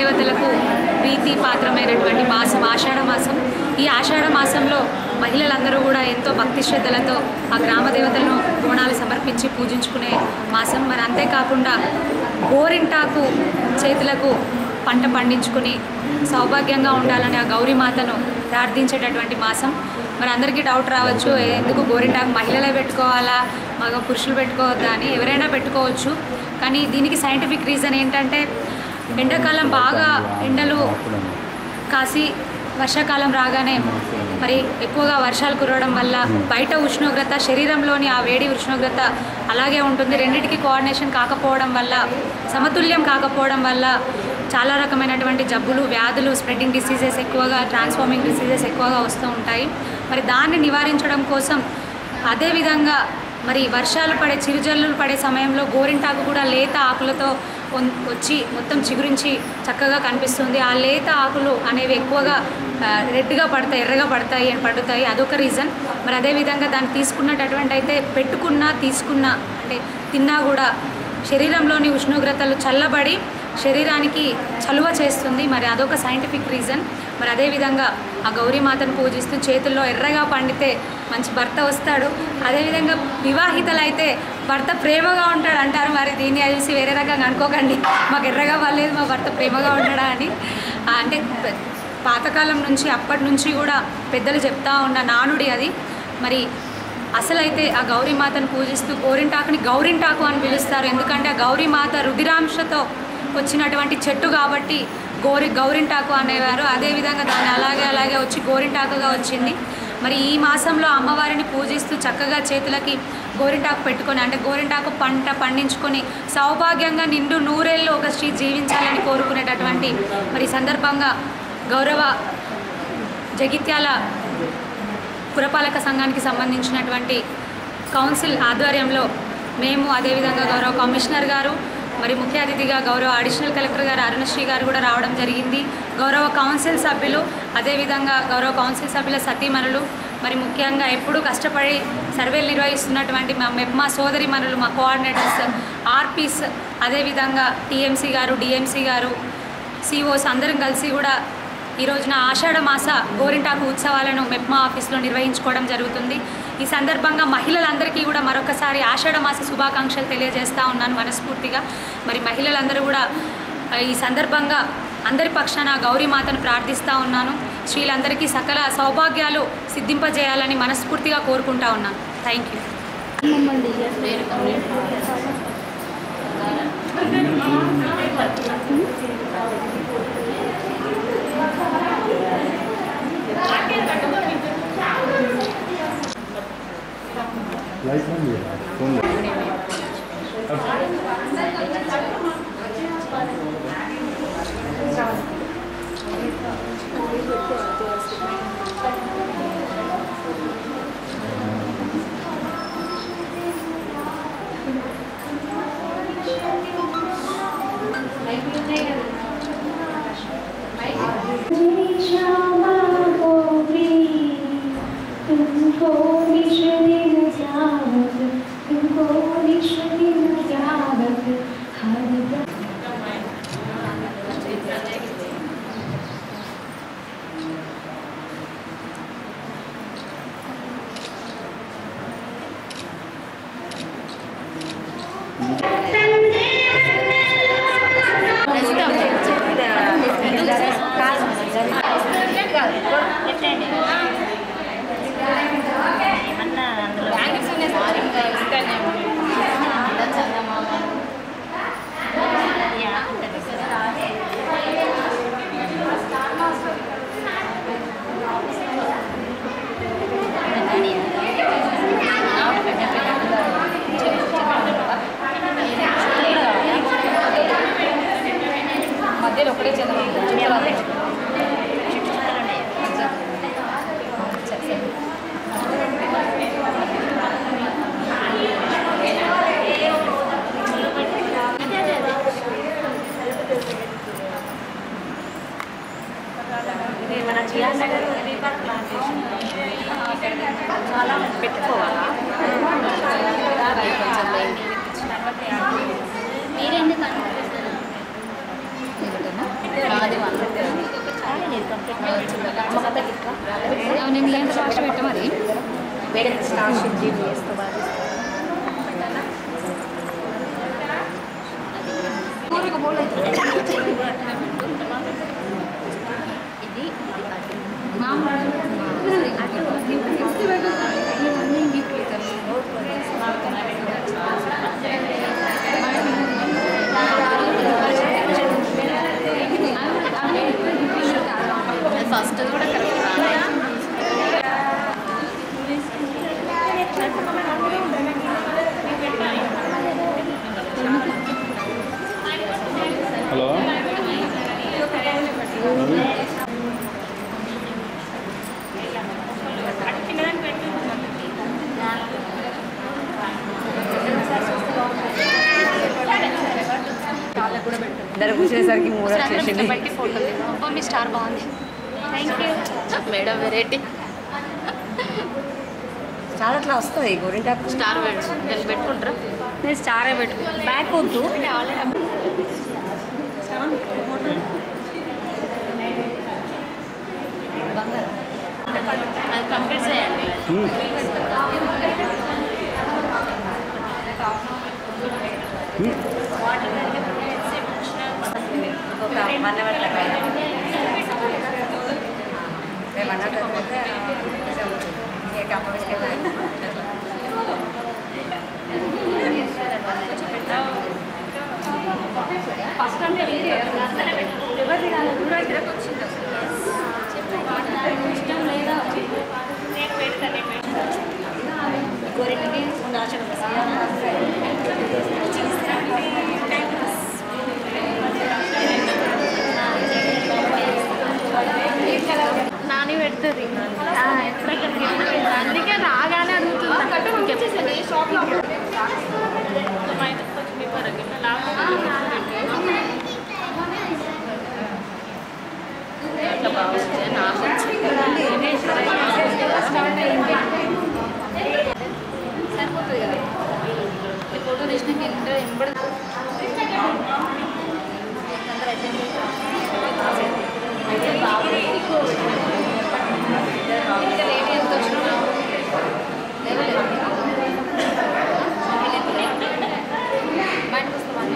దేవతలకు ప్రీతి పాత్రమైనటువంటి మాసం ఆషాఢ మాసం ఈ ఆషాఢ మాసంలో మహిళలందరూ కూడా ఎంతో భక్తి శ్రద్ధలతో ఆ గ్రామ దేవతలను బోనాలు సమర్పించి పూజించుకునే మాసం మరి అంతేకాకుండా గోరింటాకు చేతులకు పంట పండించుకుని సౌభాగ్యంగా ఉండాలని ఆ గౌరీమాతను ప్రార్థించేటటువంటి మాసం మరి అందరికీ డౌట్ రావచ్చు ఎందుకు గోరింటాకు మహిళలే పెట్టుకోవాలా మగ పురుషులు పెట్టుకోవద్దా అని ఎవరైనా పెట్టుకోవచ్చు కానీ దీనికి సైంటిఫిక్ రీజన్ ఏంటంటే ఎండాకాలం బాగా ఎండలు కాసి వర్షాకాలం రాగానే మరి ఎక్కువగా వర్షాలు కురవడం వల్ల బయట ఉష్ణోగ్రత శరీరంలోని ఆ వేడి ఉష్ణోగ్రత అలాగే ఉంటుంది రెండింటికి కోఆర్డినేషన్ కాకపోవడం వల్ల సమతుల్యం కాకపోవడం వల్ల చాలా రకమైనటువంటి జబ్బులు వ్యాధులు స్ప్రెడ్డింగ్ డిసీజెస్ ఎక్కువగా ట్రాన్స్ఫార్మింగ్ డిసీజెస్ ఎక్కువగా వస్తూ ఉంటాయి మరి దాన్ని నివారించడం కోసం అదేవిధంగా మరి వర్షాలు పడే చిరుజల్లులు పడే సమయంలో గోరింటాకు కూడా లేత ఆకులతో ఉన్- వచ్చి మొత్తం చిగురించి చక్కగా కనిపిస్తుంది ఆ లేత ఆకులు అనేవి ఎక్కువగా ఆ, రెడ్గా పడతాయి ఎర్రగా పడతాయి పడుతాయి అదొక రీజన్ మరి అదేవిధంగా దాన్ని తీసుకున్నటువంటి అయితే పెట్టుకున్నా తీసుకున్నా అంటే తిన్నా కూడా శరీరంలోని ఉష్ణోగ్రతలు చల్లబడి శరీరానికి చలువ చేస్తుంది మరి అదొక సైంటిఫిక్ రీజన్ మరి అదేవిధంగా ఆ గౌరీమాతను పూజిస్తూ చేతుల్లో ఎర్రగా పండితే మంచి భర్త వస్తాడు అదేవిధంగా వివాహితలైతే భర్త ప్రేమగా ఉంటాడు అంటారు మరి దీన్ని చూసి వేరే రకంగా అనుకోకండి మాకు ఎర్రగా పర్లేదు మా భర్త ప్రేమగా ఉంటాడా అని ఆ, అంటే పె- పాతకాలం నుంచి అప్పటి నుంచి కూడా పెద్దలు చెప్తా ఉన్న నానుడి అది మరి అసలైతే ఆ గౌరీమాతను పూజిస్తూ గోరింటాకుని గౌరింటాకు అని పిలుస్తారు ఎందుకంటే ఆ గౌరీమాత రుధిరాంశతో వచ్చినటువంటి చెట్టు కాబట్టి గోరి గౌరింటాకు అనేవారు అదేవిధంగా దాన్ని అలాగే అలాగే వచ్చి గోరింటాకుగా వచ్చింది మరి ఈ మాసంలో అమ్మవారిని పూజిస్తూ చక్కగా చేతులకి గోరింటాకు పెట్టుకొని అంటే గోరింటాకు పంట పండించుకొని సౌభాగ్యంగా నిండు నూరేళ్ళు ఒక శ్రీ జీవించాలని కోరుకునేటటువంటి మరి ఈ సందర్భంగా గౌరవ జగిత్యాల పురపాలక సంఘానికి సంబంధించినటువంటి కౌన్సిల్ ఆధ్వర్యంలో మేము అదేవిధంగా గౌరవ కమిషనర్ గారు మరి ముఖ్య అతిథిగా గౌరవ అడిషనల్ కలెక్టర్ గారు అరుణశ్రీ గారు కూడా రావడం జరిగింది గౌరవ కౌన్సిల్ సభ్యులు అదేవిధంగా గౌరవ కౌన్సిల్ సభ్యుల సతీమణులు మరి ముఖ్యంగా ఎప్పుడూ కష్టపడి సర్వేలు నిర్వహిస్తున్నటువంటి మా మెప్మా సోదరి మనులు మా కోఆర్డినేటర్స్ ఆర్పీస్ అదేవిధంగా టీఎంసీ గారు డిఎంసీ గారు సిఓస్ అందరం కలిసి కూడా ఈ రోజున ఆషాఢ మాస గోరింటాకు ఉత్సవాలను మెప్మా ఆఫీస్లో నిర్వహించుకోవడం జరుగుతుంది ఈ సందర్భంగా మహిళలందరికీ కూడా మరొకసారి ఆషాఢ మాస శుభాకాంక్షలు తెలియజేస్తా ఉన్నాను మనస్ఫూర్తిగా మరి మహిళలందరూ కూడా ఆ, ఈ సందర్భంగా అందరి పక్షాన గౌరీమాతను ప్రార్థిస్తూ ఉన్నాను స్త్రీలందరికీ సకల సౌభాగ్యాలు సిద్ధింపజేయాలని మనస్ఫూర్తిగా కోరుకుంటా ఉన్నాను థ్యాంక్ యూ लाइट बंद है फोन ले श्यामा गोरी तुमको विश्व दिन जावत तुमको विश्व दिन जावत हर మధ్యలో ఒకటే చంద్రబాబు మన జియాస్ నగర్ పేపర్ ప్లాంటేషన్ చాలా పెట్టుకోవాలా మీరెందుకు అనుకుంటున్నారు ఫస్ట్ కూడా కరెక్ట్ హలో రవి ఇద్దరు కూర్చునేసరికి మూడు వచ్చేసింది బట్టి ఫోటో అబ్బా మీ స్టార్ బాగుంది థ్యాంక్ యూ మేడం వెరైటీ చాలా అట్లా వస్తుంది గోరింటాకు స్టార్ పెట్టి పెట్టుకుంటారా నేను స్టారే పెట్టుకో బ్యాక్ వద్దు అది కంప్లీట్ చేయండి ఒక వన్ అవర్ దాకా మేము అన్నట్టు ఫస్ట్ అంటే ఎవరిది కాదు దూరం దగ్గరకు వచ్చింది ఇష్టం లేదా నేను పెడతాను నేను పెడతాను గోరింటికి ముందు ఆచరణ నాని పెడుతుంది ఎప్పుడెక్కడికి అందుకే రాగానే అడుగుతుంది షాప్లో అట్లా బాగుంది నాకు సరిపోతుంది కదా ఈ ఫోటో తీసినాక ఎంత ఎంబడి ఇంకా లేట్ ఎంత వచ్చినా బయటకు వస్తామని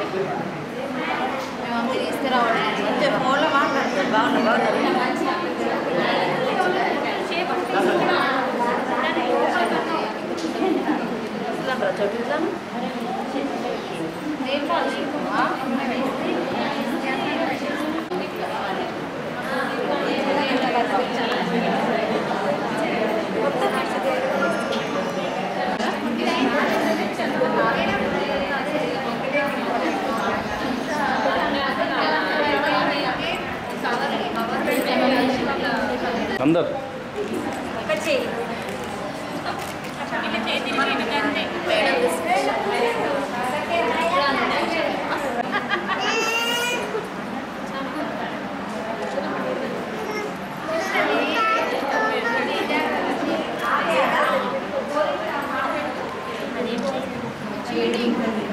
మేము అంతా తీసుకురావడం ఫోన్లో మాట్లాడుతుంది బాగున్నా బాగున్నా అందరు చీటింగ్